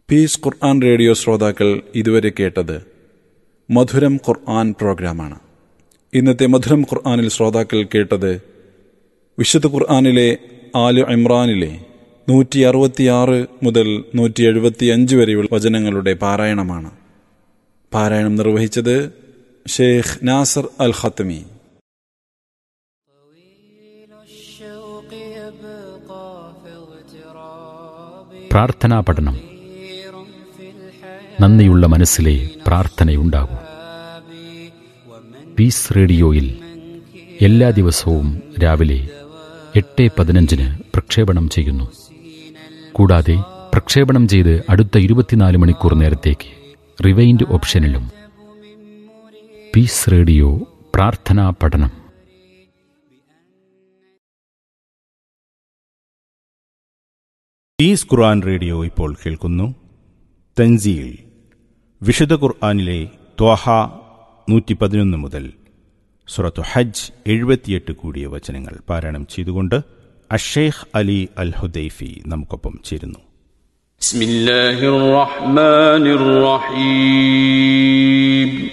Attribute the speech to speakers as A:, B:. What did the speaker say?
A: piece ഖുർആൻ radio ശ്രോതാക്കൾ ഇതുവരെ കേട്ടത് മധുരം ഖുർആൻ പ്രോഗ്രാമാണ് ഇന്നത്തെ മധുരം ഖുർആനിൽ ശ്രോതാക്കൾ കേട്ടത് വിശുദ്ധ ഖുർആനിലെ ആലു ഇമ്രാനിലെ നൂറ്റി അറുപത്തിയാറ് മുതൽ നൂറ്റി എഴുപത്തി അഞ്ച് വരെയുള്ള വചനങ്ങളുടെ പാരായണമാണ് പാരായണം നിർവഹിച്ചത് ഷെയ്ഖ് നാസർ അൽ ഖത്തമി
B: الشوق يبقى في اغتراب
C: പ്രാർത്ഥനാ പഠനം
B: كثير في الحياة
C: നന്ദിയുള്ള മനസ്സിലെ പ്രാർത്ഥനയുണ്ടാകൂ പീസ് റേഡിയോയിൽ എല്ലാ ദിവസവും രാവിലെ എട്ട് പതിനഞ്ചിന് പ്രക്ഷേപണം ചെയ്യുന്നു കൂടാതെ പ്രക്ഷേപണം ചെയ്ത് അടുത്ത ഇരുപത്തിനാല് മണിക്കൂർ നേരത്തേക്ക് റിവൈൻഡ് ഓപ്ഷനിലും പീസ് റേഡിയോ പ്രാർത്ഥനാ പഠനം
D: ഈസ് ഖുർആൻ റേഡിയോ ഇപ്പോൾ കേൾക്കുന്നു തൻസീൽ വിശുദ്ധ ഖുർആനിലെ ത്വാഹ നൂറ്റി പതിനൊന്ന് മുതൽ സുറത്തു ഹജ്ജ് എഴുപത്തിയെട്ട് കൂടിയ വചനങ്ങൾ പാരായണം ചെയ്തുകൊണ്ട് അഷേഖ് അലി അൽ ഹുദൈഫി നമുക്കൊപ്പം ചേരുന്നു
E: بسم الله الرحمن الرحيم